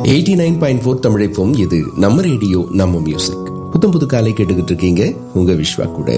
eighty nine point four தமிழைப்போம் இது நம்ம ரேடியோ நம்ம மியூசிக் புத்தம் புது காலை கேட்டுக்கிட்டு இருக்கீங்க உங்க விஸ்வா கூட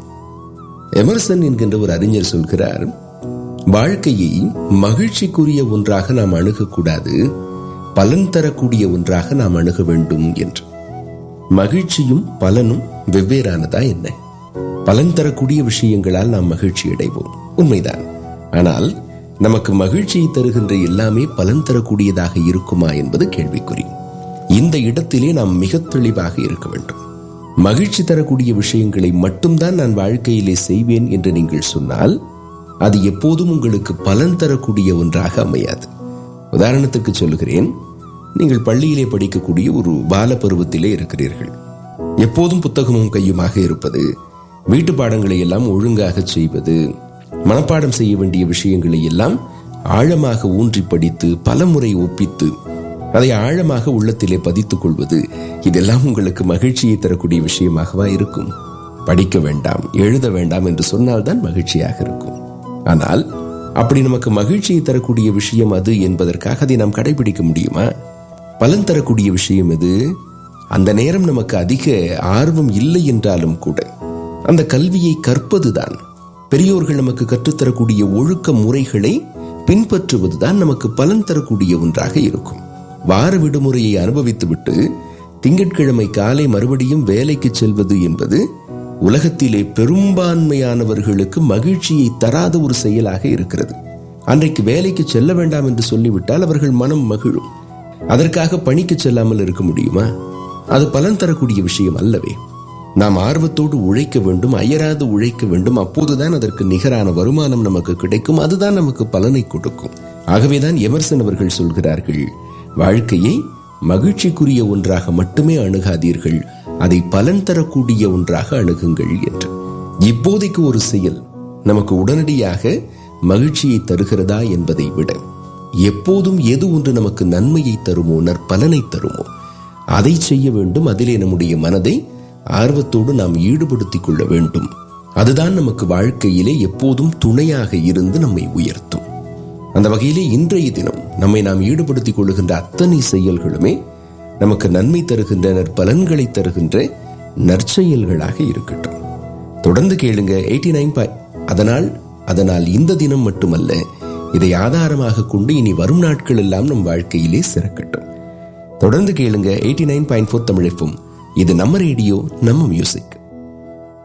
எமர்சன் என்கின்ற ஒரு அறிஞர் சொல்கிறார் வாழ்க்கையை மகிழ்ச்சிக்குரிய ஒன்றாக நாம் அணுகக்கூடாது பலன் தரக்கூடிய ஒன்றாக நாம் அணுக வேண்டும் என்று மகிழ்ச்சியும் பலனும் வெவ்வேறானதா என்ன பலன் தரக்கூடிய விஷயங்களால் நாம் மகிழ்ச்சி அடைவோம் உண்மைதான் ஆனால் நமக்கு மகிழ்ச்சியை தருகின்ற எல்லாமே பலன் தரக்கூடியதாக இருக்குமா என்பது கேள்விக்குறி இந்த இடத்திலே நாம் மிக தெளிவாக இருக்க வேண்டும் மகிழ்ச்சி தரக்கூடிய விஷயங்களை மட்டும்தான் நான் வாழ்க்கையிலே செய்வேன் என்று நீங்கள் சொன்னால் அது எப்போதும் உங்களுக்கு பலன் தரக்கூடிய ஒன்றாக அமையாது உதாரணத்துக்கு சொல்லுகிறேன் நீங்கள் பள்ளியிலே படிக்கக்கூடிய ஒரு பால பருவத்திலே இருக்கிறீர்கள் எப்போதும் புத்தகமும் கையுமாக இருப்பது வீட்டு பாடங்களை எல்லாம் ஒழுங்காக செய்வது மனப்பாடம் செய்ய வேண்டிய விஷயங்களை எல்லாம் ஆழமாக ஊன்றி படித்து பலமுறை ஒப்பித்து அதை ஆழமாக உள்ளத்திலே பதித்துக் கொள்வது இதெல்லாம் உங்களுக்கு மகிழ்ச்சியை தரக்கூடிய விஷயமாகவா இருக்கும் படிக்க வேண்டாம் எழுத வேண்டாம் என்று சொன்னால்தான் மகிழ்ச்சியாக இருக்கும் ஆனால் அப்படி நமக்கு மகிழ்ச்சியை தரக்கூடிய விஷயம் அது என்பதற்காக அதை நாம் கடைபிடிக்க முடியுமா பலன் தரக்கூடிய விஷயம் எது அந்த நேரம் நமக்கு அதிக ஆர்வம் இல்லை என்றாலும் கூட அந்த கல்வியை கற்பதுதான் பெரியோர்கள் நமக்கு கற்றுத்தரக்கூடிய ஒழுக்க முறைகளை பின்பற்றுவதுதான் நமக்கு பலன் தரக்கூடிய ஒன்றாக இருக்கும் வார விடுமுறையை அனுபவித்துவிட்டு திங்கட்கிழமை காலை மறுபடியும் வேலைக்கு செல்வது என்பது உலகத்திலே பெரும்பான்மையானவர்களுக்கு மகிழ்ச்சியை தராத ஒரு செயலாக இருக்கிறது அன்றைக்கு வேலைக்கு செல்ல வேண்டாம் என்று சொல்லிவிட்டால் அவர்கள் மனம் மகிழும் அதற்காக பணிக்கு செல்லாமல் இருக்க முடியுமா அது பலன் தரக்கூடிய விஷயம் அல்லவே நாம் ஆர்வத்தோடு உழைக்க வேண்டும் அயராது உழைக்க வேண்டும் அப்போதுதான் அதற்கு நிகரான வருமானம் நமக்கு கிடைக்கும் அதுதான் நமக்கு பலனை கொடுக்கும் ஆகவேதான் எமர்சன் அவர்கள் சொல்கிறார்கள் வாழ்க்கையை மகிழ்ச்சிக்குரிய ஒன்றாக மட்டுமே அணுகாதீர்கள் அதை பலன் தரக்கூடிய ஒன்றாக அணுகுங்கள் என்று இப்போதைக்கு ஒரு செயல் நமக்கு உடனடியாக மகிழ்ச்சியை தருகிறதா என்பதை விட எப்போதும் எது ஒன்று நமக்கு நன்மையை தருமோ நற்பலனை தருமோ அதை செய்ய வேண்டும் அதிலே நம்முடைய மனதை ஆர்வத்தோடு நாம் ஈடுபடுத்திக் கொள்ள வேண்டும் அதுதான் நமக்கு வாழ்க்கையிலே எப்போதும் துணையாக இருந்து நம்மை உயர்த்தும் அந்த வகையிலே இன்றைய தினம் நம்மை நாம் ஈடுபடுத்திக் கொள்ளுகின்ற அத்தனை செயல்களுமே நமக்கு நன்மை தருகின்ற நற்பலன்களை தருகின்ற நற்செயல்களாக இருக்கட்டும் தொடர்ந்து கேளுங்க எயிட்டி நைன் அதனால் அதனால் இந்த தினம் மட்டுமல்ல இதை ஆதாரமாக கொண்டு இனி வரும் நாட்கள் எல்லாம் நம் வாழ்க்கையிலே சிறக்கட்டும் தொடர்ந்து கேளுங்க eighty nine point four Tamil இது நம்ம ரேடியோ நம்ம மியூசிக்